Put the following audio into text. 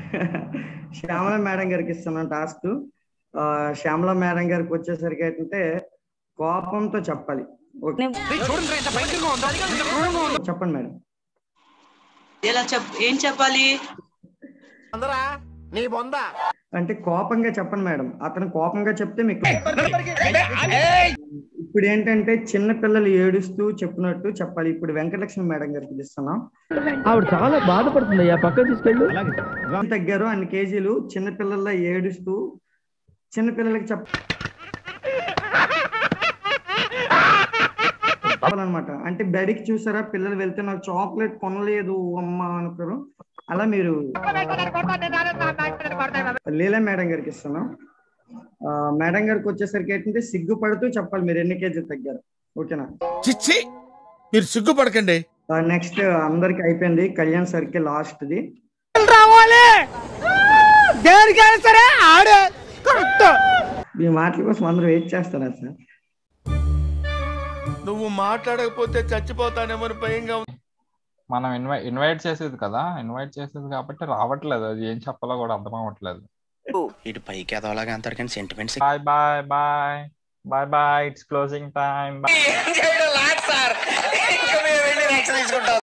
Shyamala madam గారికి ఇస్తున్నాను task Shyamala madam గారికి వచ్చేసరికి ఏంటంటే కోపంతో చెప్పాలి ఓకే. చెప్పండి మేడం ఎలా చెప్ ఏం చెప్పాలి అంటే కోపంగా చెప్పండి మేడం అతను కోపంగా చెప్తే మీకు ఇప్పుడు ఏంటంటే చిన్న పిల్లలు ఏడుస్తూ చెప్పినట్టు చెప్పాలి ఇప్పుడు వెంకటలక్ష్మి మేడం గారికి ఇది ఇస్తున్నాం ఆవిడ చాలా బాధపడుతుంది అయ్యా పక్కన తీసుకెళ్ళు ఎంత తగ్గారు అన్ని కేజీలు చిన్న పిల్లల్లో ఏడుస్తూ చిన్న పిల్లలకి చెప్ప అనమాట అంటే బడికి చూసారా పిల్లలు వెళ్తే నాకు చాక్లెట్ కొనలేదు అమ్మ అనుకోరు అలా మీరు లీలా మేడం గారికి ఇస్తున్నాం ఆ, మేడం గారికి వచ్చేసరికి ఏంటంటే సిగ్గుపడుతూ చెప్పాలి మీరు ఎన్ని కేజీలు తగ్గారు ఓకేనా చిచ్చి మీరు సిగ్గుపడకండి నెక్స్ట్ అందరికి అయిపోయింది కళ్యాణ్ సర్కిల్ లాస్ట్ ది మీ మాటల కోసం అందరూ వెయిట్ చేస్తారా సార్ నువ్వు మాట్లాడకపోతే చచ్చిపోతానేమో అని భయంగా ఉంది మనం ఇన్వైట్ ఇన్వైట్ చేసేది కదా ఇన్వైట్ చేసేది కాబట్టి రావట్లేదు అది ఏం చెప్పాలో కూడా అర్థం అవ్వట్లేదు ఇటు పైకి ఎదవలాగా అంటారు కానీ sentiments bye bye bye bye bye it's closing time